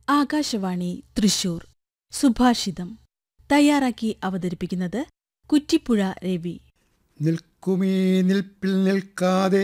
ആകാശവാണി തൃശൂർ സുഭാഷിതം തയ്യാറാക്കി അവതരിപ്പിക്കുന്നത് കുറ്റിപ്പുഴ രവി നിൽക്കുമീ നിൽപ്പിൽ നിൽക്കാതെ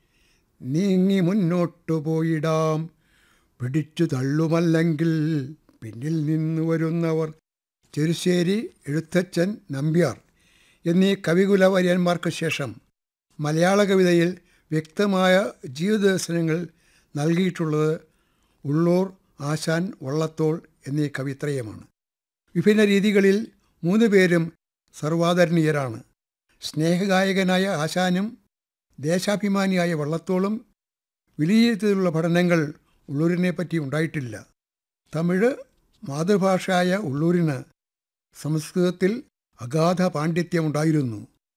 നീങ്ങി മുന്നോട്ടു പോയിടാം പിടിച്ചു തള്ളുമല്ലെങ്കിൽ പിന്നിൽ നിന്ന് വരുന്നവർ ചെറുശ്ശേരി എഴുത്തച്ഛൻ നമ്പ്യാർ എന്നീ കവികുല വര്യന്മാർക്ക് ശേഷം മലയാള കവിതയിൽ വ്യക്തമായ ജീവിതദർശനങ്ങൾ നൽകിയിട്ടുള്ളത് ഉള്ളൂർ ആശാൻ വള്ളത്തോൾ എന്നീ കവിത്രയമാണ് വിഭിന്ന രീതികളിൽ മൂന്ന് പേരും സർവാദരണീയരാണ് സ്നേഹഗായകനായ ആശാനും ദേശാഭിമാനിയായ വള്ളത്തോളും വലിയ രീതിയിലുള്ള പഠനങ്ങൾ ഉള്ളൂരിനെ പറ്റി ഉണ്ടായിട്ടില്ല തമിഴ് മാതൃഭാഷയായ ഉള്ളൂരിന് സംസ്കൃതത്തിൽ അഗാധ പാണ്ഡിത്യമുണ്ടായിരുന്നു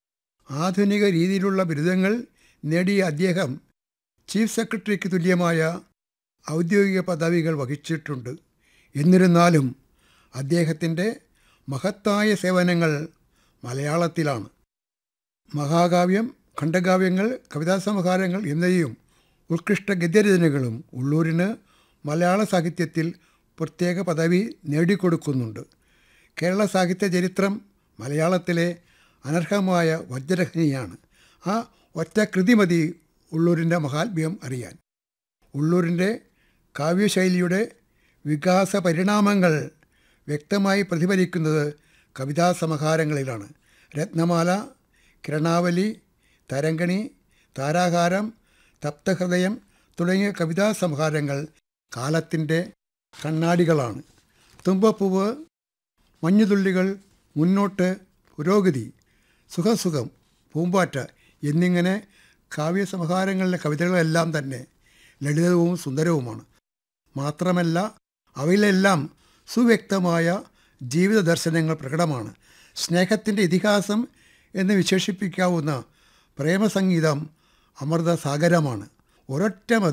ആധുനിക രീതിയിലുള്ള ബിരുദങ്ങൾ നേടിയ അദ്ദേഹം ചീഫ് സെക്രട്ടറിക്ക് തുല്യമായ ഔദ്യോഗിക പദവികൾ വഹിച്ചിട്ടുണ്ട് എന്നിരുന്നാലും അദ്ദേഹത്തിൻ്റെ മഹത്തായ സേവനങ്ങൾ മലയാളത്തിലാണ് മഹാകാവ്യം ഖണ്ഡകാവ്യങ്ങൾ കവിതാസമാഹാരങ്ങൾ എന്നിവയും ഉത്കൃഷ്ട ഗദ്യരചനകളും ഉള്ളൂരിന് മലയാള സാഹിത്യത്തിൽ പ്രത്യേക പദവി നേടിക്കൊടുക്കുന്നുണ്ട് കേരള സാഹിത്യ ചരിത്രം മലയാളത്തിലെ അനർഹമായ വജ്രഖനിയാണ് ആ ഒറ്റ കൃതിമതി ഉള്ളൂരിൻ്റെ മഹാത്മ്യം അറിയാൻ ഉള്ളൂരിൻ്റെ കാവ്യശൈലിയുടെ വികാസ പരിണാമങ്ങൾ വ്യക്തമായി പ്രതിഫലിക്കുന്നത് കവിതാസമാഹാരങ്ങളിലാണ് രത്നമാല കിരണാവലി തരംഗണി താരാഹാരം തപ്തഹൃദയം തുടങ്ങിയ കവിതാസംഹാരങ്ങൾ കാലത്തിൻ്റെ കണ്ണാടികളാണ് തുമ്പപ്പൂവ് മഞ്ഞുതുള്ളികൾ മുന്നോട്ട് പുരോഗതി സുഖസുഖം പൂമ്പാറ്റ എന്നിങ്ങനെ കാവ്യസംഹാരങ്ങളിലെ കവിതകളെല്ലാം തന്നെ ലളിതവും സുന്ദരവുമാണ് മാത്രമല്ല അവയിലെല്ലാം സുവ്യക്തമായ ജീവിത ദർശനങ്ങൾ പ്രകടമാണ് സ്നേഹത്തിൻ്റെ ഇതിഹാസം എന്ന് വിശേഷിപ്പിക്കാവുന്ന പ്രേമസംഗീതം അമൃതസാഗരമാണ് ഒരൊറ്റ